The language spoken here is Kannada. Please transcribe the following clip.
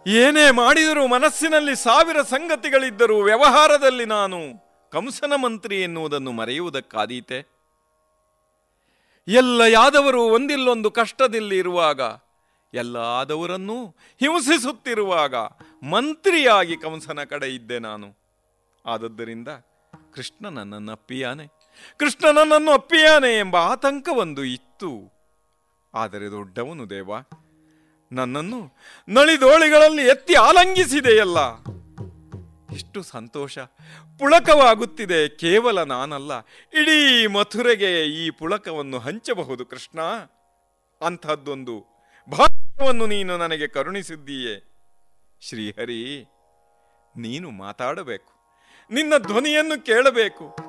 ಏನೇ ಮಾಡಿದರೂ ಮನಸ್ಸಿನಲ್ಲಿ ಸಾವಿರ ಸಂಗತಿಗಳಿದ್ದರೂ ವ್ಯವಹಾರದಲ್ಲಿ ನಾನು ಕಂಸನ ಮಂತ್ರಿ ಎನ್ನುವುದನ್ನು ಮರೆಯುವುದಕ್ಕಾದೀತೆ ಎಲ್ಲ ಯಾದವರು ಒಂದಿಲ್ಲೊಂದು ಕಷ್ಟದಲ್ಲಿ ಇರುವಾಗ ಎಲ್ಲ ಆದವರನ್ನೂ ಹಿಂಸಿಸುತ್ತಿರುವಾಗ ಮಂತ್ರಿಯಾಗಿ ಕಂಸನ ಕಡೆ ಇದ್ದೆ ನಾನು ಆದದ್ದರಿಂದ ಕೃಷ್ಣ ನನ್ನನ್ನು ಅಪ್ಪಿಯಾನೆ ಕೃಷ್ಣ ನನ್ನನ್ನು ಅಪ್ಪಿಯಾನೆ ಎಂಬ ಆತಂಕವೊಂದು ಇತ್ತು ಆದರೆ ದೊಡ್ಡವನು ದೇವ ನನ್ನನ್ನು ನಳಿದೋಳಿಗಳಲ್ಲಿ ಎತ್ತಿ ಆಲಂಗಿಸಿದೆಯಲ್ಲ ಎಷ್ಟು ಸಂತೋಷ ಪುಳಕವಾಗುತ್ತಿದೆ ಕೇವಲ ನಾನಲ್ಲ ಇಡೀ ಮಥುರೆಗೆ ಈ ಪುಳಕವನ್ನು ಹಂಚಬಹುದು ಕೃಷ್ಣ ಅಂಥದ್ದೊಂದು ಭಾಗ್ಯವನ್ನು ನೀನು ನನಗೆ ಕರುಣಿಸಿದ್ದೀಯೆ ಶ್ರೀಹರಿ ನೀನು ಮಾತಾಡಬೇಕು ನಿನ್ನ ಧ್ವನಿಯನ್ನು ಕೇಳಬೇಕು